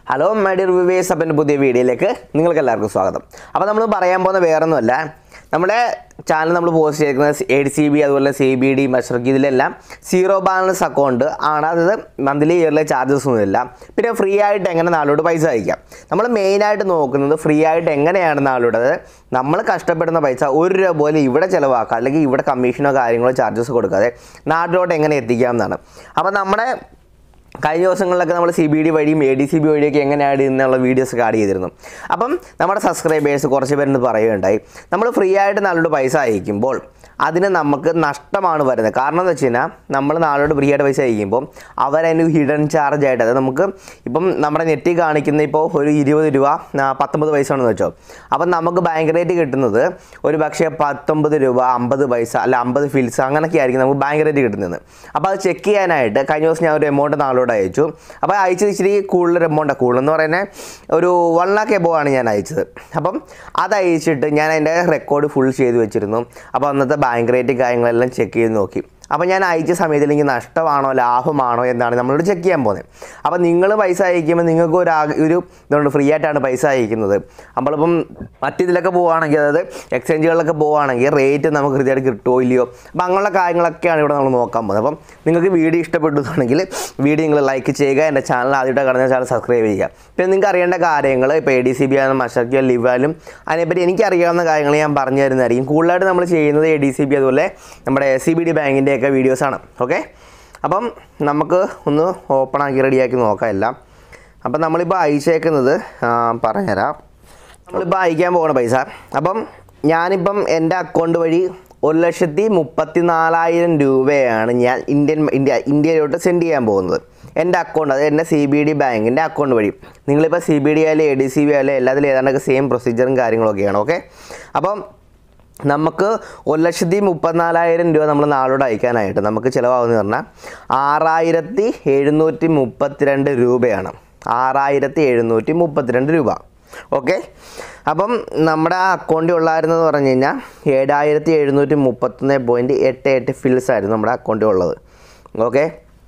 Hello my dear വിവേസ് അപ്പൻ്റെ പുതിയ വീഡിയോയിലേക്ക് നിങ്ങൾക്ക് എല്ലാവർക്കും സ്വാഗതം അപ്പോൾ നമ്മൾ പറയാൻ പോകുന്ന വേറൊന്നുമല്ല നമ്മുടെ ചാനൽ നമ്മൾ പോസ്റ്റ് ചെയ്തിരിക്കുന്നത് എ ഡി സി ബി അതുപോലെ സി ബി ഡി മഷർക്ക് ഇതിലെല്ലാം സീറോ ബാലൻസ് അക്കൗണ്ട് ആണ് അതായത് മന്ത്ലി ഇയറിലെ ചാർജസ് ഒന്നുമില്ല പിന്നെ ഫ്രീ ആയിട്ട് എങ്ങനെ നാളോട് പൈസ അയക്കാം നമ്മൾ മെയിനായിട്ട് നോക്കുന്നത് ഫ്രീ ആയിട്ട് എങ്ങനെയാണ് നാളോട് അതായത് നമ്മൾ കഷ്ടപ്പെടുന്ന പൈസ ഒരു രൂപ പോലും ഇവിടെ ചിലവാക്കാം അല്ലെങ്കിൽ ഇവിടെ കമ്മീഷനോ കാര്യങ്ങളോ ചാർജസ് കൊടുക്കാതെ നാട്ടിലോട്ട് എങ്ങനെ എത്തിക്കാം എന്നാണ് അപ്പോൾ നമ്മുടെ കഴിഞ്ഞ ദിവസങ്ങളിലൊക്കെ നമ്മൾ സി ബി ഡി വഴിയും എ ഡി സി ബി വഴിയൊക്കെ എങ്ങനെ ആഡ് ചെയ്യുന്നുള്ള വീഡിയോസ് ഒക്കെ ആഡ് ചെയ്തിരുന്നു അപ്പം നമ്മുടെ സബ്സ്ക്രൈബേഴ്സ് കുറച്ച് പേരെന്ന് പറയുകയുണ്ടായി നമ്മൾ ഫ്രീ ആയിട്ട് നാളോട് പൈസ അയക്കുമ്പോൾ അതിന് നമുക്ക് നഷ്ടമാണ് വരുന്നത് കാരണം എന്ന് വെച്ച് കഴിഞ്ഞാൽ നമ്മൾ നാളോട് ഫ്രീ ആയിട്ട് പൈസ അയക്കുമ്പോൾ അവരതിന് ഹിഡൻ ചാർജ് ആയിട്ട് അതായത് നമുക്ക് ഇപ്പം നമ്മുടെ നെറ്റിൽ കാണിക്കുന്ന ഇപ്പോൾ ഒരു ഇരുപത് രൂപ ആ, പത്തൊമ്പത് പൈസ ആണെന്ന് വെച്ചോ അപ്പം നമുക്ക് ബാങ്ക് റേറ്റ് കിട്ടുന്നത് ഒരു പക്ഷേ പത്തൊമ്പത് രൂപ അമ്പത് പൈസ അല്ല അമ്പത് ഫിൽസ് അങ്ങനെയൊക്കെ ആയിരിക്കും നമുക്ക് ബാങ്ക് റേറ്റ് കിട്ടുന്നത് അപ്പോൾ അത് ചെക്ക് ചെയ്യാനായിട്ട് കഴിഞ്ഞ ദിവസം ഞാൻ ഒരു എമൗണ്ട് നാളോട് അയച്ചു അപ്പോൾ അയച്ചത് ഇച്ചിരി കൂടുതൽ എമൗണ്ടാണ് കൂടുതൽ എന്ന് പറയുന്നത് ഒരു വൺ ലാക്ക് എബോ ആണ് ഞാൻ അയച്ചത് അപ്പം അത് അയച്ചിട്ട് ഞാൻ അതിൻ്റെ റെക്കോർഡ് ഫുൾ ചെയ്ത് വെച്ചിരുന്നു അപ്പോൾ അന്നത്തെ ബാങ്ക് റേറ്റ് കാര്യങ്ങളെല്ലാം ചെക്ക് ചെയ്ത് നോക്കി അപ്പോൾ ഞാൻ അയച്ച സമയത്തിൽ എനിക്ക് നഷ്ടമാണോ ലാഭമാണോ എന്നാണ് നമ്മളോട് ചെക്ക് ചെയ്യാൻ പോകുന്നത് അപ്പോൾ നിങ്ങൾ പൈസ അയക്കുമ്പോൾ നിങ്ങൾക്ക് ഒരു ആഗ്- ഒരു ഇതുകൊണ്ട് ഫ്രീ ആയിട്ടാണ് പൈസ അയക്കുന്നത് നമ്മളിപ്പം മറ്റിതിലൊക്കെ പോവുകയാണെങ്കിൽ അതായത് എക്സ്ചേഞ്ചുകളിലൊക്കെ പോവുകയാണെങ്കിൽ റേറ്റ് നമുക്ക് കൃത്യമായിട്ട് കിട്ടുമോ ഇല്ലയോ അപ്പോൾ അങ്ങനെയുള്ള കാര്യങ്ങളൊക്കെയാണ് ഇവിടെ നമ്മൾ നോക്കാൻ പോകുന്നത് അപ്പം നിങ്ങൾക്ക് വീഡിയോ ഇഷ്ടപ്പെട്ടതാണെങ്കിൽ വീഡിയോ നിങ്ങൾ ലൈക്ക് ചെയ്യുക എൻ്റെ ചാനൽ ആദ്യമായിട്ട് കാണുന്ന ചാനൽ സബ്സ്ക്രൈബ് ചെയ്യുക പിന്നെ നിങ്ങൾക്ക് അറിയേണ്ട കാര്യങ്ങൾ ഇപ്പോൾ എ ഡി സി ബി ആയാലും മഷർക്കിയോ ലിവാലും അതിനെപ്പറ്റി എനിക്കറിയാവുന്ന കാര്യങ്ങൾ ഞാൻ പറഞ്ഞു തരുന്നതായിരിക്കും കൂടുതലായിട്ട് നമ്മൾ ചെയ്യുന്നത് എ ഡി സി ബി അതുപോലെ നമ്മുടെ എസ് സി ബി ഡി ബാങ്കിൻ്റെയൊക്കെ വീഡിയോസാണ് ഓക്കെ അപ്പം നമുക്ക് ഒന്ന് ഓപ്പൺ ആക്കി റെഡിയാക്കി നോക്കാം എല്ലാം അപ്പം നമ്മളിപ്പോൾ അയച്ചേക്കുന്നത് ആ, പറഞ്ഞുതരാം നമ്മളിപ്പോൾ അയക്കാൻ പോകുന്ന പൈസ അപ്പം ഞാനിപ്പം എൻ്റെ അക്കൗണ്ട് വഴി ഒരു ലക്ഷത്തി മുപ്പത്തി നാലായിരം രൂപയാണ് ഞാൻ ഇന്ത്യൻ ഇന്ത്യ ഇന്ത്യയിലോട്ട് സെൻഡ് ചെയ്യാൻ പോകുന്നത് എൻ്റെ അക്കൗണ്ട് അത് എൻ്റെ സി ബി ഡി ബാങ്കിൻ്റെ അക്കൗണ്ട് വഴി നിങ്ങളിപ്പോൾ സി ബി ഡി ആയാലും എ ഡി സി ബി ആയാലും എല്ലാത്തിലും ഏതാണ്ടൊക്കെ സെയിം പ്രൊസീജിയറും കാര്യങ്ങളൊക്കെയാണ് ഓക്കെ അപ്പം നമുക്ക് ഒരു ലക്ഷത്തി മുപ്പത്തിനാലായിരം രൂപ നമ്മൾ നാളോട് അയക്കാനായിട്ട് നമുക്ക് ചിലവാകുന്നത് പറഞ്ഞാൽ ആറായിരത്തി എഴുന്നൂറ്റി മുപ്പത്തിരണ്ട് രൂപയാണ് ആറായിരത്തി എഴുന്നൂറ്റി മുപ്പത്തിരണ്ട് രൂപ ഓക്കെ അപ്പം നമ്മുടെ ആ അക്കൗണ്ടിൽ ഉള്ളായിരുന്നെന്ന് പറഞ്ഞു കഴിഞ്ഞാൽ ഏഴായിരത്തി എഴുന്നൂറ്റി മുപ്പത്തൊന്ന് പോയിൻറ്റ് എട്ട് എട്ട് ഫിൽസ് ആയിരുന്നു നമ്മുടെ അക്കൗണ്ടിൽ ഉള്ളത് ഓക്കെ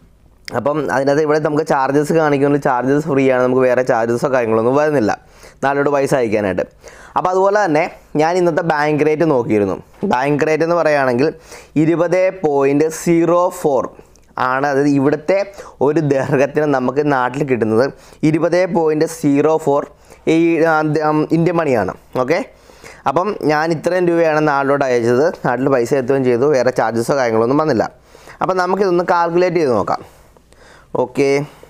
അപ്പം അതിനകത്ത് ഇവിടെ നമുക്ക് ചാർജസ് കാണിക്കുമ്പോൾ ചാർജസ് ഫ്രീ ആണ് നമുക്ക് വേറെ ചാർജസോ കാര്യങ്ങളൊന്നും വരുന്നില്ല നാളോട് പൈസ അയക്കാനായിട്ട് അപ്പോൾ അതുപോലെ തന്നെ ഞാൻ ഇന്നത്തെ ബാങ്ക് റേറ്റ് നോക്കിയിരുന്നു ബാങ്ക് റേറ്റ് എന്ന് പറയുകയാണെങ്കിൽ ഇരുപത് പോയിൻറ്റ് സീറോ ഫോർ ആണ് അതായത് ഇവിടുത്തെ ഒരു ദീർഘത്തിന് നമുക്ക് നാട്ടിൽ കിട്ടുന്നത് ഇരുപത് പോയിൻറ്റ് സീറോ ഫോർ ഈ ആ, ദ- ഉം, ഇന്ത്യൻ മണിയാണ് ഓക്കെ അപ്പം ഞാൻ ഇത്രയും രൂപയാണ് നാട്ടിലോട്ട് അയച്ചത് നാട്ടിൽ പൈസ എത്തുകയും ചെയ്തു വേറെ ചാർജസോ കാര്യങ്ങളൊന്നും വന്നില്ല അപ്പം നമുക്കിതൊന്ന് കാൽക്കുലേറ്റ് ചെയ്ത് നോക്കാം ഓക്കെ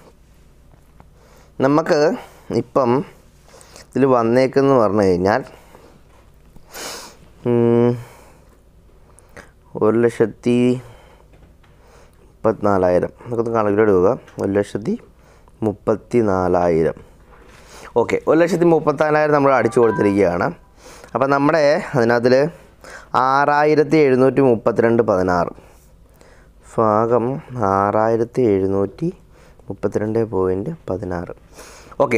നമുക്ക് ഇപ്പം ഇതിൽ വന്നേക്കെന്ന് പറഞ്ഞു കഴിഞ്ഞാൽ ഉം, ഒരു ലക്ഷത്തി മുപ്പത്തിനാലായിരം നമുക്കൊന്ന് കാൽക്കുലേറ്റ് ചെയ്യുക ഒരു ലക്ഷത്തി മുപ്പത്തി നാലായിരം ഓക്കെ ഒരു ലക്ഷത്തി മുപ്പത്തിനാലായിരം നമ്മൾ അടിച്ചു കൊടുത്തിരിക്കുകയാണ് അപ്പം നമ്മുടെ അതിനകത്തിൽ ആറായിരത്തി എഴുന്നൂറ്റി മുപ്പത്തിരണ്ട് പതിനാറ് ഭാഗം ആറായിരത്തി എഴുന്നൂറ്റി മുപ്പത്തിരണ്ട് പോയിൻറ്റ് പതിനാറ് ഓക്കെ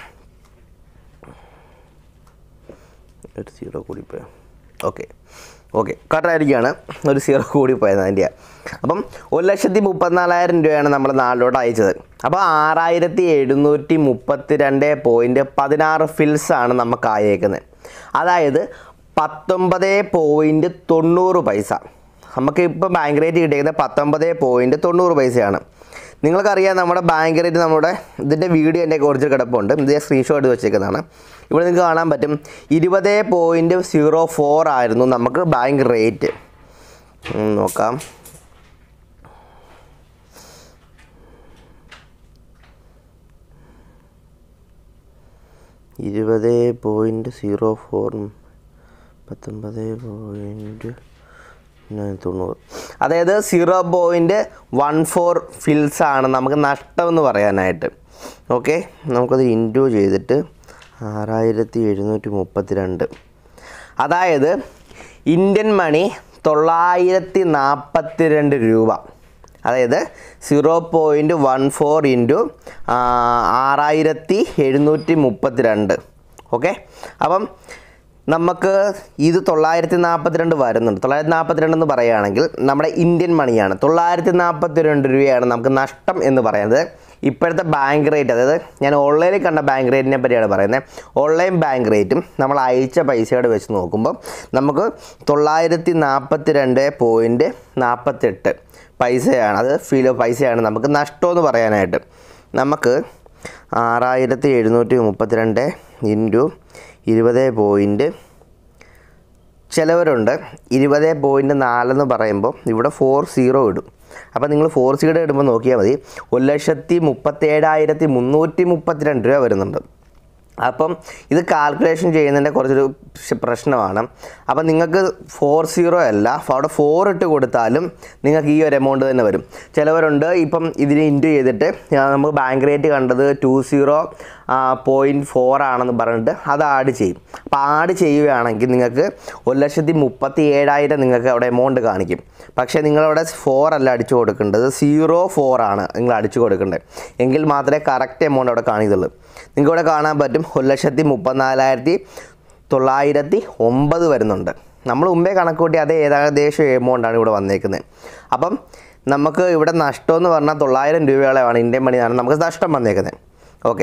ഒരു സീറോ കൂടിപ്പോയോ ഓക്കെ ഓക്കെ കറക്റ്റായിരിക്കുകയാണ് ഒരു സീറോ കൂടിപ്പോയത് അതിൻ്റെ അപ്പം ഒരു ലക്ഷത്തി മുപ്പത്തിനാലായിരം രൂപയാണ് നമ്മൾ നാലിലോട്ട് അയച്ചത് അപ്പോൾ ആറായിരത്തി എഴുന്നൂറ്റി മുപ്പത്തി രണ്ട് പോയിൻറ്റ് പതിനാറ് ഫിൽസാണ് നമുക്ക് അയക്കുന്നത് അതായത് പത്തൊമ്പത് പോയിൻറ്റ് തൊണ്ണൂറ് പൈസ നമുക്ക് ഇപ്പോൾ ബാങ്ക് റേറ്റ് കിട്ടിയിരിക്കുന്നത് പത്തൊമ്പത് പോയിൻറ്റ് തൊണ്ണൂറ് പൈസയാണ് നിങ്ങൾക്കറിയാം നമ്മുടെ ബാങ്ക് റേറ്റ് നമ്മുടെ ഇതിൻ്റെ വീഡിയോ എൻ്റെ കുറച്ച് കിടപ്പുണ്ട് ഇത് സ്ക്രീൻഷോട്ട് വെച്ചേക്കുന്നതാണ് ഇവിടെ നിങ്ങൾക്ക് കാണാൻ പറ്റും ഇരുപത് പോയിൻറ്റ് സീറോ ഫോർ ആയിരുന്നു നമുക്ക് ബാങ്ക് റേറ്റ് ഉം, നോക്കാം ഇരുപത് പോയിൻറ്റ് സീറോ ഫോർ പത്തൊമ്പത് പോയിൻറ്റ് തൊണ്ണൂറ് അതായത് zero point one four fils ആണ് നമുക്ക് നഷ്ടമെന്ന് പറയാനായിട്ട് ഓക്കെ നമുക്കത് ഇൻറ്റു ചെയ്തിട്ട് ആറായിരത്തി എഴുന്നൂറ്റി മുപ്പത്തി രണ്ട് അതായത് ഇന്ത്യൻ മണി തൊള്ളായിരത്തി നാൽപ്പത്തി രണ്ട് രൂപ അതായത് zero point one four into ആറായിരത്തി എഴുന്നൂറ്റി മുപ്പത്തി രണ്ട് ഓക്കെ അപ്പം നമുക്ക് ഇത് തൊള്ളായിരത്തി നാൽപ്പത്തിരണ്ട് വരുന്നുണ്ട് തൊള്ളായിരത്തി നാൽപ്പത്തിരണ്ട് എന്ന് പറയുകയാണെങ്കിൽ നമ്മുടെ ഇന്ത്യൻ മണിയാണ് തൊള്ളായിരത്തി നാൽപ്പത്തി രണ്ട് രൂപയാണ് നമുക്ക് നഷ്ടം എന്ന് പറയുന്നത് ഇപ്പോഴത്തെ ബാങ്ക് റേറ്റ് അതായത് ഞാൻ ഓൺലൈനിൽ കണ്ട ബാങ്ക് റേറ്റിനെ പറ്റിയാണ് പറയുന്നത് ഓൺലൈൻ ബാങ്ക് റേറ്റും നമ്മൾ അയച്ച പൈസയോട് വെച്ച് നോക്കുമ്പോൾ നമുക്ക് തൊള്ളായിരത്തി നാൽപ്പത്തി രണ്ട് പോയിൻറ്റ് നാൽപ്പത്തെട്ട് പൈസയാണ് അത് ഫീൽ പൈസയാണ് നമുക്ക് നഷ്ടമെന്ന് പറയാനായിട്ട് നമുക്ക് ആറായിരത്തി എഴുന്നൂറ്റി മുപ്പത്തിരണ്ട് ഇൻറ്റു ഇരുപത് പോയിൻറ്റ് ചിലവരുണ്ട് ഇരുപത് പോയിൻറ്റ് നാലെന്ന് പറയുമ്പോൾ ഇവിടെ ഫോർ സീറോ ഇടും അപ്പോൾ നിങ്ങൾ ഫോർ സീറോ ഇടുമ്പോൾ നോക്കിയാൽ മതി ഒരു ലക്ഷത്തി മുപ്പത്തേഴായിരത്തി മുന്നൂറ്റി മുപ്പത്തിരണ്ട് രൂപ വരുന്നുണ്ട് അപ്പം ഇത് കാൽക്കുലേഷൻ ചെയ്യുന്നതിൻ്റെ കുറച്ചൊരു പ്രശ്- പ്രശ്നമാണ് അപ്പം നിങ്ങൾക്ക് ഫോർ സീറോ അല്ല അവിടെ ഫോർ ഇട്ട് കൊടുത്താലും നിങ്ങൾക്ക് ഈ ഒരു എമൗണ്ട് തന്നെ വരും ചിലവരുണ്ട് ഇപ്പം ഇതിന് ഇൻറ്റു ചെയ്തിട്ട് ആ, നമുക്ക് ബാങ്ക് റേറ്റ് കണ്ടത് ടു സീറോ പോയിൻറ്റ് ഫോർ ആണെന്ന് പറഞ്ഞിട്ട് അത് ആഡ് ചെയ്യും അപ്പോൾ ആഡ് ചെയ്യുകയാണെങ്കിൽ നിങ്ങൾക്ക് ഒരു ലക്ഷത്തി മുപ്പത്തി ഏഴായിരം നിങ്ങൾക്ക് അവിടെ എമൗണ്ട് കാണിക്കും പക്ഷേ നിങ്ങളവിടെ ഫോർ അല്ല അടിച്ചു കൊടുക്കേണ്ടത് സീറോ ഫോർ ആണ് നിങ്ങൾ അടിച്ചു കൊടുക്കേണ്ടത് എങ്കിൽ മാത്രമേ കറക്റ്റ് എമൗണ്ട് അവിടെ കാണിക്കുള്ളൂ നിങ്ങൾക്ക് ഇവിടെ കാണാൻ പറ്റും ഒരു ലക്ഷത്തി മുപ്പത്തിനാലായിരത്തി തൊള്ളായിരത്തി ഒമ്പത് വരുന്നുണ്ട് നമ്മൾ മുമ്പേ കണക്ക് കൂട്ടി അതേ ഏകദേശം എമൗണ്ടാണ് ഇവിടെ വന്നേക്കുന്നത് അപ്പം നമുക്ക് ഇവിടെ നഷ്ടം എന്ന് പറഞ്ഞാൽ തൊള്ളായിരം രൂപയോളമാണ് ഇന്ത്യൻ മണിയാണ് നമുക്ക് നഷ്ടം വന്നേക്കുന്നത് ഓക്കെ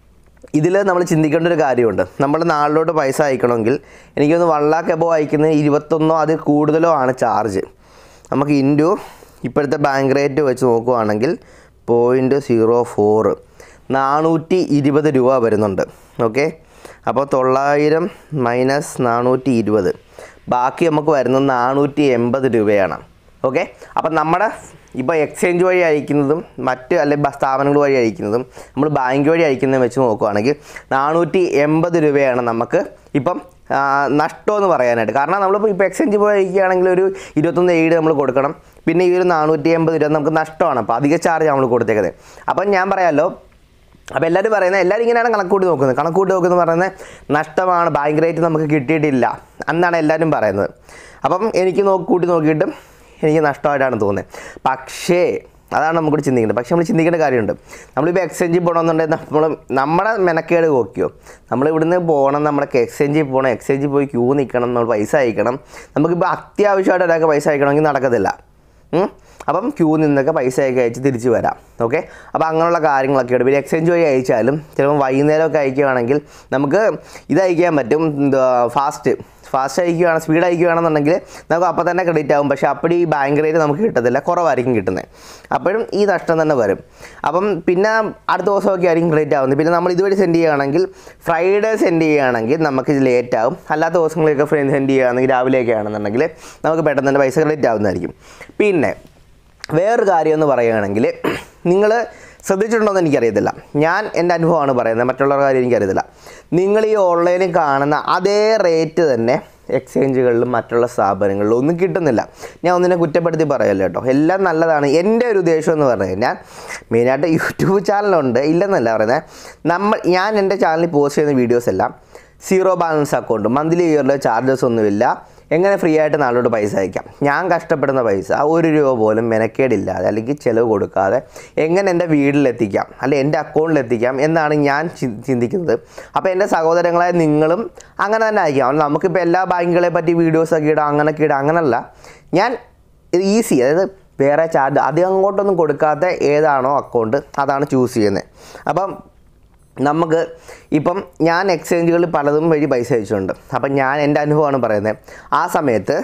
ഇതിൽ നമ്മൾ ചിന്തിക്കേണ്ട ഒരു കാര്യമുണ്ട് നമ്മൾ നാളിലോട്ട് പൈസ അയക്കണമെങ്കിൽ എനിക്കൊന്ന് വൺ ലാക്ക് എബോ അയക്കുന്നതിന് ഇരുപത്തൊന്നോ അതിൽ കൂടുതലോ ആണ് ചാർജ് നമുക്ക് ഇൻറ്റു ഇപ്പോഴത്തെ ബാങ്ക് റേറ്റ് വെച്ച് നോക്കുവാണെങ്കിൽ പോയിൻറ്റ് സീറോ ഫോറ് നാനൂറ്റി ഇരുപത് രൂപ വരുന്നുണ്ട് ഓക്കെ അപ്പോൾ തൊള്ളായിരം മൈനസ് നാനൂറ്റി ഇരുപത് ബാക്കി നമുക്ക് വരുന്നത് നാനൂറ്റി എൺപത് രൂപയാണ് ഓക്കെ അപ്പം നമ്മുടെ ഇപ്പോൾ എക്സ്ചേഞ്ച് വഴി അയക്കുന്നതും മറ്റ് അല്ലെങ്കിൽ സ്ഥാപനങ്ങൾ വഴി അയക്കുന്നതും നമ്മൾ ബാങ്ക് വഴി അയക്കുന്നതും വെച്ച് നോക്കുകയാണെങ്കിൽ നാനൂറ്റി എൺപത് രൂപയാണ് നമുക്ക് ഇപ്പം ആ, നഷ്ടമെന്ന് പറയാനായിട്ട് കാരണം നമ്മളിപ്പോൾ ഇപ്പോൾ എക്സ്ചേഞ്ച് പോയി അയക്കുകയാണെങ്കിൽ ഒരു ഇരുപത്തൊന്ന് ഏഴ് നമ്മൾ കൊടുക്കണം പിന്നെ ഈ ഒരു നാനൂറ്റി എൺപത് രൂപ നമുക്ക് നഷ്ടമാണ് അപ്പോൾ അധിക ചാർജ് നമ്മൾ കൊടുത്തേക്കുന്നത് അപ്പം ഞാൻ പറയാമല്ലോ അപ്പോൾ എല്ലാവരും പറയുന്നത് എല്ലാവരും ഇങ്ങനെയാണ് കണക്കൂട്ടി നോക്കുന്നത് കണക്കൂട്ടി നോക്കുന്നത് പറയുന്നത് നഷ്ടമാണ് ബാങ്ക് റേറ്റ് നമുക്ക് കിട്ടിയിട്ടില്ല എന്നാണ് എല്ലാവരും പറയുന്നത് അപ്പം എനിക്ക് നോക്കി കൂട്ടി നോക്കിയിട്ടും എനിക്ക് നഷ്ടമായിട്ടാണ് തോന്നുന്നത് പക്ഷേ അതാണ് നമുക്ക് ചിന്തിക്കേണ്ടത് പക്ഷേ നമ്മൾ ചിന്തിക്കേണ്ട കാര്യമുണ്ട് നമ്മളിപ്പോൾ എക്സ്ചേഞ്ചിൽ പോകണമെന്നുണ്ടെങ്കിൽ നമ്മൾ നമ്മുടെ മെനക്കേട് നോക്കിയോ നമ്മൾ ഇവിടുന്ന് പോകണം നമ്മുടെ എക്സ്ചേഞ്ചിൽ പോകണം എക്സ്ചേഞ്ചിൽ പോയി ക്യൂ നിൽക്കണം നമ്മൾ പൈസ അയക്കണം നമുക്കിപ്പോൾ അത്യാവശ്യമായിട്ട് ഒരാൾക്ക് പൈസ അയക്കണമെങ്കിൽ നടക്കത്തില്ല ഉം. അപ്പം ക്യൂ നിന്നൊക്കെ പൈസ ഒക്കെ അയച്ച് തിരിച്ച് വരാം ഓക്കെ അപ്പോൾ അങ്ങനെയുള്ള കാര്യങ്ങളൊക്കെ ഉണ്ട് പിന്നെ എക്സ്ചേഞ്ച് വഴി അയച്ചാലും ചിലപ്പോൾ വൈകുന്നേരമൊക്കെ അയക്കുകയാണെങ്കിൽ നമുക്ക് ഇത് അയക്കാൻ പറ്റും എന്താ ഫാസ്റ്റ് ഫാസ്റ്റ് അയക്കുകയാണ് സ്പീഡ് അയക്കുകയാണെന്നുണ്ടെങ്കിൽ നമുക്ക് അപ്പോൾ തന്നെ ക്രെഡിറ്റ് ആകും പക്ഷേ അപ്പോൾ ഈ ബാങ്ക് റേറ്റ് നമുക്ക് കിട്ടത്തില്ല കുറവായിരിക്കും കിട്ടുന്നത് അപ്പോഴും ഈ നഷ്ടം തന്നെ വരും അപ്പം പിന്നെ അടുത്ത ദിവസമൊക്കെ ആയിരിക്കും ക്രെഡിറ്റ് ആവുന്നത് പിന്നെ നമ്മൾ ഇതുവഴി സെൻഡ് ചെയ്യുകയാണെങ്കിൽ ഫ്രൈഡേ സെൻഡ് ചെയ്യുകയാണെങ്കിൽ നമുക്ക് ഇത് ലേറ്റ് ആവും അല്ലാത്ത ദിവസങ്ങളിലൊക്കെ ഫ്രണ്ട് സെൻഡ് ചെയ്യുകയാണെങ്കിൽ രാവിലെയൊക്കെ ആണെന്നുണ്ടെങ്കിൽ നമുക്ക് പെട്ടെന്ന് തന്നെ പൈസ ക്രെഡിറ്റ് ആവുന്നതായിരിക്കും പിന്നെ വേറൊരു കാര്യം എന്ന് പറയുകയാണെങ്കിൽ നിങ്ങൾ ശ്രദ്ധിച്ചിട്ടുണ്ടോ എന്ന് എനിക്കറിയത്തില്ല ഞാൻ എൻ്റെ അനുഭവമാണ് പറയുന്നത് മറ്റുള്ളവരുടെ കാര്യം എനിക്കറിയത്തില്ല നിങ്ങൾ ഈ ഓൺലൈനിൽ കാണുന്ന അതേ റേറ്റ് തന്നെ എക്സ്ചേഞ്ചുകളിലും മറ്റുള്ള സ്ഥാപനങ്ങളിലും ഒന്നും കിട്ടുന്നില്ല ഞാൻ ഒന്നിനെ കുറ്റപ്പെടുത്തി പറയല്ലോ കേട്ടോ എല്ലാം നല്ലതാണ് എൻ്റെ ഒരു ഉദ്ദേശം എന്ന് പറഞ്ഞു കഴിഞ്ഞാൽ മെയിനായിട്ട് യൂട്യൂബ് ചാനലുണ്ട് ഇല്ലെന്നല്ല പറയുന്നത് നമ്മൾ ഞാൻ എൻ്റെ ചാനലിൽ പോസ്റ്റ് ചെയ്യുന്ന വീഡിയോസ് എല്ലാം സീറോ ബാലൻസ് അക്കൗണ്ട് മന്ത്ലി ഇയറിലെ ചാർജസ് ഒന്നുമില്ല എങ്ങനെ ഫ്രീ ആയിട്ട് നാളോട്ട് പൈസ അയക്കാം ഞാൻ കഷ്ടപ്പെടുന്ന പൈസ ഒരു രൂപ പോലും മെനക്കേടില്ലാതെ അല്ലെങ്കിൽ ചിലവ് കൊടുക്കാതെ എങ്ങനെ എൻ്റെ വീട്ടിലെത്തിക്കാം അല്ലെ എൻ്റെ അക്കൗണ്ടിൽ എത്തിക്കാം എന്നാണ് ഞാൻ ചി- ചിന്തിക്കുന്നത് അപ്പോൾ എൻ്റെ സഹോദരങ്ങളായ നിങ്ങളും അങ്ങനെ തന്നെ അയക്കാം നമുക്കിപ്പോൾ എല്ലാ ബാങ്കുകളെ പറ്റി വീഡിയോസൊക്കെ ഇടാം അങ്ങനെയൊക്കെ ഇടാം അങ്ങനല്ല ഞാൻ ഇത് ഈസി അതായത് വേറെ ചാർജ് അധികം അങ്ങോട്ടൊന്നും കൊടുക്കാത്ത ഏതാണോ അക്കൗണ്ട് അതാണ് ചൂസ് ചെയ്യുന്നത് അപ്പം നമുക്ക് ഇപ്പം ഞാൻ എക്സ്ചേഞ്ചുകളിൽ പലതും വഴി പൈസ അയച്ചിട്ടുണ്ട് അപ്പം ഞാൻ എൻ്റെ അനുഭവമാണ് പറയുന്നത് ആ സമയത്ത്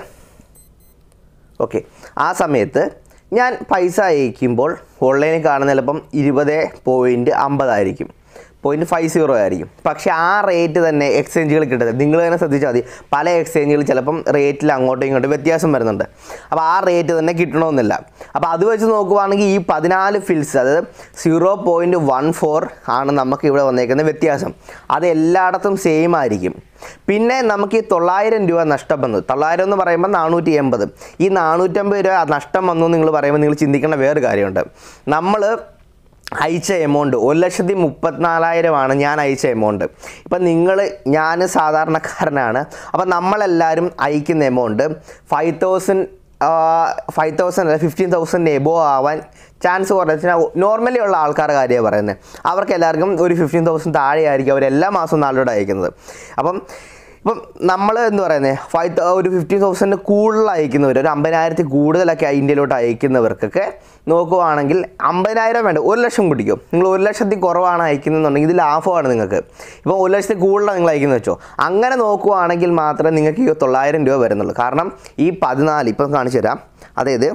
ഓക്കെ ആ സമയത്ത് ഞാൻ പൈസ അയക്കുമ്പോൾ ഓൺലൈനിൽ കാണുന്ന ചിലപ്പം ഇരുപത് പോയിൻറ്റ് അമ്പതായിരിക്കും പോയിൻറ്റ് ഫൈവ് സീറോ ആയിരിക്കും പക്ഷേ ആ റേറ്റ് തന്നെ എക്സ്ചേഞ്ചുകൾ കിട്ടത്തില്ല നിങ്ങൾ തന്നെ ശ്രദ്ധിച്ചാൽ മതി പല എക്സ്ചേഞ്ചുകൾ ചിലപ്പം റേറ്റിൽ അങ്ങോട്ടും ഇങ്ങോട്ടും വ്യത്യാസം വരുന്നുണ്ട് അപ്പോൾ ആ റേറ്റ് തന്നെ കിട്ടണമെന്നില്ല അപ്പോൾ അത് വെച്ച് നോക്കുവാണെങ്കിൽ ഈ പതിനാല് ഫിൽസ് അതായത് സീറോ പോയിൻറ്റ് വൺ ഫോർ ആണ് നമുക്ക് ഇവിടെ വന്നേക്കുന്ന വ്യത്യാസം അത് എല്ലായിടത്തും സെയിം ആയിരിക്കും പിന്നെ നമുക്ക് ഈ തൊള്ളായിരം രൂപ നഷ്ടം വന്നു തൊള്ളായിരം എന്ന് പറയുമ്പോൾ നാനൂറ്റി എൺപത് ഈ നാനൂറ്റമ്പത് രൂപ നഷ്ടം വന്നു എന്ന് നിങ്ങൾ പറയുമ്പോൾ നിങ്ങൾ ചിന്തിക്കേണ്ട വേറൊരു കാര്യമുണ്ട് നമ്മൾ അയച്ച എമൗണ്ട് ഒരു ലക്ഷത്തി മുപ്പത്തിനാലായിരമാണ് ഞാൻ അയച്ച എമൗണ്ട് ഇപ്പം നിങ്ങൾ ഞാൻ സാധാരണക്കാരനാണ് അപ്പം നമ്മളെല്ലാവരും അയക്കുന്ന amount five thousand five thousand അല്ല ഫിഫ്റ്റീൻ തൗസൻഡ് എബോ ആവാൻ ചാൻസ് കുറച്ച് നോർമലി ഉള്ള ആൾക്കാരുടെ കാര്യമാണ് പറയുന്നത് അവർക്ക് എല്ലാവർക്കും ഒരു ഫിഫ്റ്റീൻ തൗസൻഡ് താഴെയായിരിക്കും അവർ എല്ലാ മാസവും നാളിലൂടെ അയക്കുന്നത് അപ്പം ഇപ്പം നമ്മൾ എന്ത് പറയുന്നത് ഫൈവ് ഒരു ഫിഫ്റ്റി തൗസൻഡ് കൂടുതൽ അയക്കുന്നവർ ഒരു അമ്പതിനായിരത്തി കൂടുതലൊക്കെ ഇന്ത്യയിലോട്ട് അയക്കുന്നവർക്കൊക്കെ നോക്കുവാണെങ്കിൽ അമ്പതിനായിരം വേണ്ട ഒരു ലക്ഷം കുടിക്കും നിങ്ങൾ ഒരു ലക്ഷത്തിൽ കുറവാണ് അയക്കുന്നതെന്നുണ്ടെങ്കിൽ ഇത് ലാഭമാണ് നിങ്ങൾക്ക് ഇപ്പം ഒരു ലക്ഷത്തിൽ കൂടുതലാണ് നിങ്ങൾ അയക്കുന്നത് വെച്ചോ അങ്ങനെ നോക്കുവാണെങ്കിൽ മാത്രമേ നിങ്ങൾക്ക് ഈ തൊള്ളായിരം രൂപ വരുന്നുള്ളൂ കാരണം ഈ പതിനാല് ഇപ്പം കാണിച്ചു തരാം അതായത്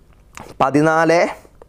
പതിനാല്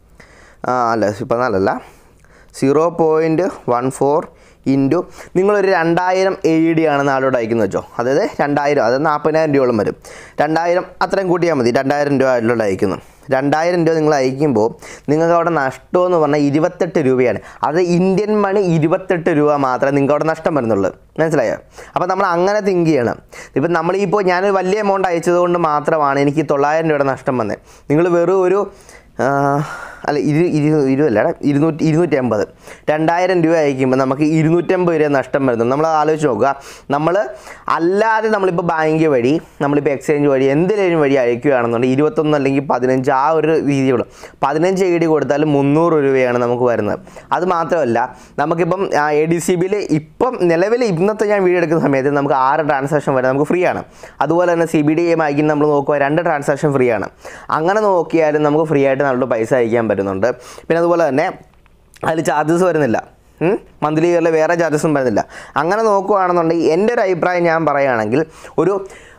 ആ, അല്ല പതിനാലല്ല zero point one four into നിങ്ങളൊരു രണ്ടായിരം എ ഡി ആണ് നാളോട് അയക്കുന്നത് വെച്ചോ അതായത് രണ്ടായിരം അതായത് നാൽപ്പതിനായിരം രൂപയോളം വരും രണ്ടായിരം അത്രയും കൂട്ടിയാൽ മതി രണ്ടായിരം രൂപ ആയിട്ടുള്ള അയക്കുന്നു രണ്ടായിരം രൂപ നിങ്ങൾ അയക്കുമ്പോൾ നിങ്ങൾക്ക് അവിടെ നഷ്ടം എന്ന് പറഞ്ഞാൽ ഇരുപത്തെട്ട് രൂപയാണ് അത് ഇന്ത്യൻ മണി ഇരുപത്തെട്ട് രൂപ മാത്രമേ നിങ്ങൾക്ക് അവിടെ നഷ്ടം വരുന്നുള്ളൂ മനസ്സിലായോ അപ്പോൾ നമ്മൾ അങ്ങനെ തിങ്ക് ചെയ്യണം ഇപ്പം നമ്മളിപ്പോൾ ഞാനൊരു വലിയ എമൗണ്ട് അയച്ചത് കൊണ്ട് മാത്രമാണ് എനിക്ക് തൊള്ളായിരം രൂപയുടെ നഷ്ടം വന്നത് നിങ്ങൾ വെറും ഒരു ആ, അല്ല ഇരു ഇരു ഇരുപല്ല ഇരുന്നൂറ്റി ഇരുന്നൂറ്റി അമ്പത് രണ്ടായിരം രൂപ അയക്കുമ്പോൾ നമുക്ക് ഇരുന്നൂറ്റമ്പത് രൂപ നഷ്ടം വരുന്നു നമ്മൾ ആലോചിച്ച് നോക്കുക നമ്മൾ അല്ലാതെ നമ്മളിപ്പോൾ ബാങ്ക് വഴി നമ്മളിപ്പോൾ എക്സ്ചേഞ്ച് വഴി എന്തിനേലും വഴി അയക്കുകയാണെന്നുണ്ടെങ്കിൽ ഇരുപത്തൊന്ന് അല്ലെങ്കിൽ പതിനഞ്ച് ആ ഒരു രീതിയുള്ളൂ പതിനഞ്ച് എ ഡി കൊടുത്താൽ മുന്നൂറ് രൂപയാണ് നമുക്ക് വരുന്നത് അത് മാത്രമല്ല നമുക്കിപ്പം എ ഡി സി ബിയിൽ ഇപ്പം നിലവിൽ ഇന്നത്തെ ഞാൻ വീഡിയോ എടുക്കുന്ന സമയത്ത് നമുക്ക് ആറ് ട്രാൻസാക്ഷൻ വരെ നമുക്ക് ഫ്രീ ആണ് അതുപോലെ തന്നെ സി ബി ഡി എം അയക്കുന്ന നമ്മൾ നോക്കുക രണ്ട് ട്രാൻസാക്ഷൻ ഫ്രീ ആണ് അങ്ങനെ നോക്കിയാലും നമുക്ക് ഫ്രീ ആയിട്ട് നല്ല പൈസ അയക്കാൻ പറ്റുന്നുണ്ട് പിന്നെ അതുപോലെ തന്നെ അതിൽ ചാർജസ് വരുന്നില്ല മന്ത്ലി ഇയറിൽ വേറെ ചാർജസും വരുന്നില്ല അങ്ങനെ നോക്കുകയാണെന്നുണ്ടെങ്കിൽ എൻ്റെ ഒരു അഭിപ്രായം ഞാൻ പറയുകയാണെങ്കിൽ ഒരു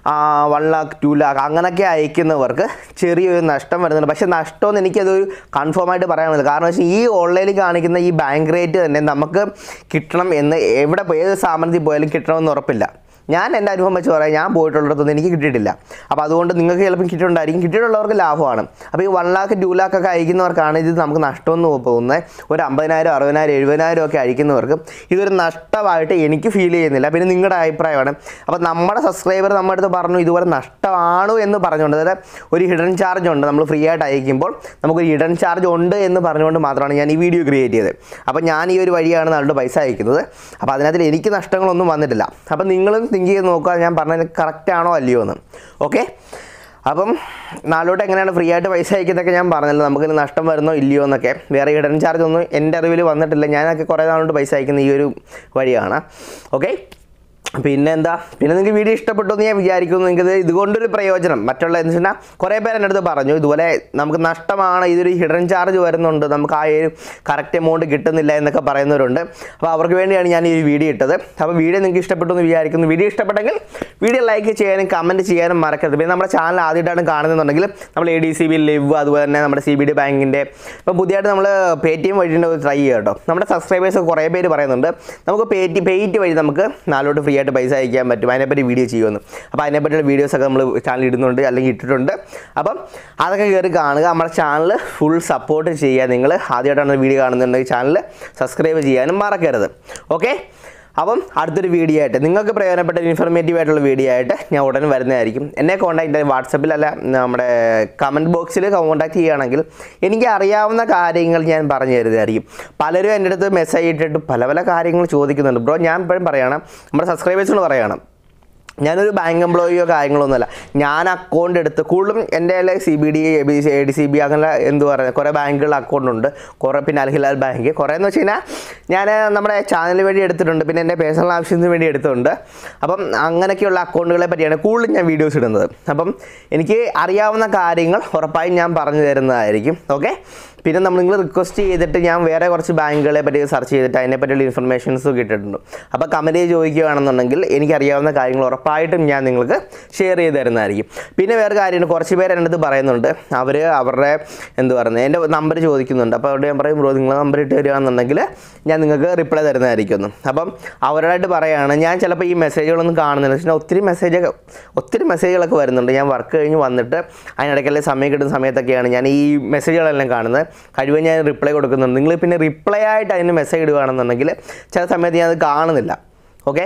വൺ ലാക്ക് ടു ലാക്ക് അങ്ങനെയൊക്കെ അയക്കുന്നവർക്ക് ചെറിയൊരു നഷ്ടം വരുന്നുണ്ട് പക്ഷേ നഷ്ടമെന്ന് എനിക്കതൊരു കൺഫേം ആയിട്ട് പറയാൻ പറ്റില്ല കാരണം വെച്ചാൽ ഈ ഓൺലൈനിൽ കാണിക്കുന്ന ഈ ബാങ്ക് റേറ്റ് തന്നെ നമുക്ക് കിട്ടണം എന്ന് എവിടെ പോയി ഏത് സ്ഥാപനത്തിൽ പോയാലും കിട്ടണമെന്ന് ഉറപ്പില്ല ഞാൻ എൻ്റെ അനുഭവം വെച്ച് പറയാം ഞാൻ പോയിട്ടുള്ളിടത്തൊന്നും എനിക്ക് കിട്ടിയിട്ടില്ല അപ്പോൾ അതുകൊണ്ട് നിങ്ങൾക്ക് ചിലപ്പോൾ കിട്ടിയിട്ടുണ്ടായിരിക്കും കിട്ടിയിട്ടുള്ളവർക്ക് ലാഭമാണ് അപ്പോൾ ഈ വൺ ലാക്ക് ടു ലാക്ക് ഒക്കെ അയക്കുന്നവർക്കാണ് ഇത് നമുക്ക് നഷ്ടമെന്ന് പോകുന്നത് ഒരു അമ്പതിനായിരം അറുപതിനായിരം എഴുപതിനായിരം ഒക്കെ അയക്കുന്നവർക്ക് ഇതൊരു നഷ്ടമായിട്ട് എനിക്ക് ഫീൽ ചെയ്യുന്നില്ല പിന്നെ നിങ്ങളുടെ അഭിപ്രായമാണ് അപ്പോൾ നമ്മുടെ സബ്സ്ക്രൈബർ നമ്മുടെ അടുത്ത് പറഞ്ഞു ഇതുപോലെ നഷ്ടമാണോ എന്ന് പറഞ്ഞുകൊണ്ട് അതായത് ഒരു ഹിഡൻ ചാർജ് ഉണ്ട് നമ്മൾ ഫ്രീ ആയിട്ട് അയക്കുമ്പോൾ നമുക്കൊരു ഹിഡൻ ചാർജ് ഉണ്ട് എന്ന് പറഞ്ഞുകൊണ്ട് മാത്രമാണ് ഞാൻ ഈ വീഡിയോ ക്രിയേറ്റ് ചെയ്തത് അപ്പോൾ ഞാൻ ഈ ഒരു വഴിയാണ് നാളുടെ പൈസ അയക്കുന്നത് അപ്പോൾ അതിനകത്ത് എനിക്ക് നഷ്ടങ്ങളൊന്നും വന്നിട്ടില്ല അപ്പോൾ നിങ്ങളും തിങ്ക് ചെയ്ത് നോക്കുക ഞാൻ പറഞ്ഞത് കറക്റ്റ് ആണോ അല്ലയോ എന്ന് ഓക്കെ അപ്പം നാളോട്ട് എങ്ങനെയാണ് ഫ്രീ ആയിട്ട് പൈസ അയക്കുന്നതൊക്കെ ഞാൻ പറഞ്ഞല്ലോ നമുക്ക് നഷ്ടം വരുന്നോ ഇല്ലയോ എന്നൊക്കെ വേറെ ഇടൻ ചാർജ് ഒന്നും എൻ്റെ അറിവിൽ വന്നിട്ടില്ല ഞാനൊക്കെ കുറേ നാളോട്ട് പൈസ അയക്കുന്ന ഈ ഒരു വഴിയാണ് ഓക്കെ പിന്നെ എന്താ പിന്നെ നിങ്ങൾക്ക് വീഡിയോ ഇഷ്ടപ്പെട്ടു എന്ന് ഞാൻ വിചാരിക്കുന്നു നിങ്ങൾക്ക് ഇതുകൊണ്ടൊരു പ്രയോജനം മറ്റുള്ള എന്ന് വെച്ചാൽ കുറേ പേര് എൻ്റെ അടുത്ത് പറഞ്ഞു ഇതുപോലെ നമുക്ക് നഷ്ടമാണ് ഇതൊരു ഹിഡൻ ചാർജ് വരുന്നുണ്ട് നമുക്ക് ആ ഒരു കറക്റ്റ് എമൗണ്ട് കിട്ടുന്നില്ല എന്നൊക്കെ പറയുന്നവരുണ്ട് അപ്പോൾ അവർക്ക് വേണ്ടിയാണ് ഞാൻ ഈ ഒരു വീഡിയോ ഇട്ടത് അപ്പോൾ വീഡിയോ നിങ്ങൾക്ക് ഇഷ്ടപ്പെട്ടു എന്ന് വിചാരിക്കുന്നു വീഡിയോ ഇഷ്ടപ്പെട്ടെങ്കിൽ വീഡിയോ ലൈക്ക് ചെയ്യാനും കമൻറ്റ് ചെയ്യാനും മറക്കരുത് പിന്നെ നമ്മുടെ ചാനൽ ആദ്യമായിട്ടാണ് കാണുന്നുണ്ടെങ്കിൽ നമ്മൾ A D C B live അതുപോലെ തന്നെ നമ്മുടെ സി ബി ഡി ബാങ്കിൻ്റെ ഇപ്പോൾ പുതിയതായിട്ട് നമ്മൾ പേ ടി എം വഴി ട്രൈ ചെയ്യുക കേട്ടോ നമ്മുടെ സബ്സ്ക്രൈബേഴ്സ് കുറേ പേര് പറയുന്നുണ്ട് നമുക്ക് പേ ടി പേയ്റ്റ് വഴി നമുക്ക് നാലോട്ട് ഫ്രീ ആയിട്ട് പൈസ അയക്കാൻ പറ്റും അതിനെപ്പറ്റി വീഡിയോ ചെയ്യുമെന്ന് അപ്പോൾ അതിനെപ്പറ്റിയുള്ള വീഡിയോസൊക്കെ നമ്മൾ ചാനൽ ഇടുന്നുണ്ട് അല്ലെങ്കിൽ ഇട്ടിട്ടുണ്ട് അപ്പം അതൊക്കെ കയറി കാണുക നമ്മുടെ ചാനൽ ഫുൾ സപ്പോർട്ട് ചെയ്യുക നിങ്ങൾ ആദ്യമായിട്ടാണ് വീഡിയോ കാണുന്നുണ്ടെങ്കിൽ ചാനൽ സബ്സ്ക്രൈബ് ചെയ്യാനും മറക്കരുത് ഓക്കെ അപ്പം അടുത്തൊരു വീഡിയോ ആയിട്ട് നിങ്ങൾക്ക് പ്രയോജനപ്പെട്ട ഇൻഫർമേറ്റീവ് ആയിട്ടുള്ള വീഡിയോ ആയിട്ട് ഞാൻ ഉടനെ വരുന്നതായിരിക്കും എന്നെ കോൺടാക്ട് വാട്സപ്പിൽ അല്ല നമ്മുടെ കമൻറ്റ് ബോക്സിൽ കോൺടാക്ട് ചെയ്യുകയാണെങ്കിൽ എനിക്ക് അറിയാവുന്ന കാര്യങ്ങൾ ഞാൻ പറഞ്ഞു തരുന്നതായിരിക്കും പലരും എൻ്റെ അടുത്ത് മെസ്സേജ് ഇട്ടിട്ട് പല പല കാര്യങ്ങൾ ചോദിക്കുന്നുണ്ട് ബ്രോ ഞാൻ ഇപ്പോഴും പറയണം നമ്മുടെ സബ്സ്ക്രൈബേഴ്സിനോട് പറയണം ഞാനൊരു ബാങ്ക് എംപ്ലോയിയോ കാര്യങ്ങളൊന്നുമല്ല ഞാൻ അക്കൗണ്ട് എടുത്ത് കൂടുതലും എൻ്റെ C B D A B C A D C B അങ്ങനെ എന്ത് പറയുക കുറേ ബാങ്കുകൾ അക്കൗണ്ട് ഉണ്ട് കുറേ പിന്നെ അൽഹിലാൽ ബാങ്ക് കുറേ എന്ന് വെച്ച് കഴിഞ്ഞാൽ ഞാൻ നമ്മുടെ ചാനലിന് വേണ്ടി എടുത്തിട്ടുണ്ട് പിന്നെ എൻ്റെ പേഴ്സണൽ ആവശ്യത്തിന് വേണ്ടി എടുത്തിട്ടുണ്ട് അപ്പം അങ്ങനെയൊക്കെയുള്ള അക്കൗണ്ടുകളെ പറ്റിയാണ് കൂടുതലും ഞാൻ വീഡിയോസ് ഇടുന്നത് അപ്പം എനിക്ക് അറിയാവുന്ന കാര്യങ്ങൾ ഉറപ്പായും ഞാൻ പറഞ്ഞു തരുന്നതായിരിക്കും ഓക്കെ പിന്നെ നമ്മൾ നിങ്ങൾ റിക്വസ്റ്റ് ചെയ്തിട്ട് ഞാൻ വേറെ കുറച്ച് ബാങ്കുകളെ പറ്റി സെർച്ച് ചെയ്തിട്ട് അതിനെപ്പറ്റിയുള്ള ഇൻഫർമേഷൻസ് കിട്ടിയിട്ടുണ്ട് അപ്പോൾ കമൻറ്റ് ചോദിക്കുകയാണെന്നുണ്ടെങ്കിൽ എനിക്കറിയാവുന്ന കാര്യങ്ങൾ ഉറപ്പായിട്ടും ഞാൻ നിങ്ങൾക്ക് ഷെയർ ചെയ്ത് തരുന്നതായിരിക്കും പിന്നെ വേറെ കാര്യമുണ്ട് കുറച്ച് പേര് എൻ്റെ അടുത്ത് പറയുന്നുണ്ട് അവർ അവരുടെ എന്ത് പറയുന്നത് എൻ്റെ നമ്പർ ചോദിക്കുന്നുണ്ട് അപ്പോൾ അവിടെ ഞാൻ പറയും ബ്രോ നിങ്ങൾ നമ്പർ ഇട്ട് തരികയാണെന്നുണ്ടെങ്കിൽ ഞാൻ നിങ്ങൾക്ക് റിപ്ലൈ തരുന്നതായിരിക്കും അപ്പം അവരോടായിട്ട് പറയുകയാണ് ഞാൻ ചിലപ്പോൾ ഈ മെസ്സേജുകളൊന്നും കാണുന്നില്ല പക്ഷേ ഒത്തിരി മെസ്സേജൊക്കെ ഒത്തിരി മെസ്സേജുകളൊക്കെ വരുന്നുണ്ട് ഞാൻ വർക്ക് കഴിഞ്ഞ് വന്നിട്ട് അതിനിടയ്ക്കല്ലേ സമയം കിട്ടുന്ന സമയത്തൊക്കെയാണ് ഞാൻ ഈ മെസ്സേജുകളെല്ലാം കാണുന്നത് കഴിവ് ഞാൻ റിപ്ലൈ കൊടുക്കുന്നുണ്ട് നിങ്ങൾ പിന്നെ റിപ്ലൈ ആയിട്ട് അതിന് മെസ്സേജ് ഇടുകയാണെന്നുണ്ടെങ്കിൽ ചില സമയത്ത് ഞാൻ അത് കാണുന്നില്ല ഓക്കെ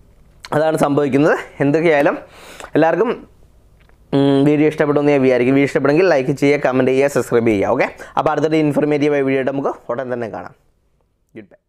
അതാണ് സംഭവിക്കുന്നത് എന്തൊക്കെയായാലും എല്ലാവർക്കും വീഡിയോ ഇഷ്ടപ്പെട്ടു എന്ന് ഞാൻ വിചാരിക്കും വീഡിയോ ഇഷ്ടപ്പെടുമെങ്കിൽ ലൈക്ക് ചെയ്യുക കമൻറ്റ് ചെയ്യുക സബ്സ്ക്രൈബ് ചെയ്യുക ഓക്കെ അപ്പോൾ അടുത്തൊരു ഇൻഫർമേറ്റീവായ വീഡിയോ ആയിട്ട് നമുക്ക് ഉടൻ തന്നെ കാണാം ഗുഡ് ബൈ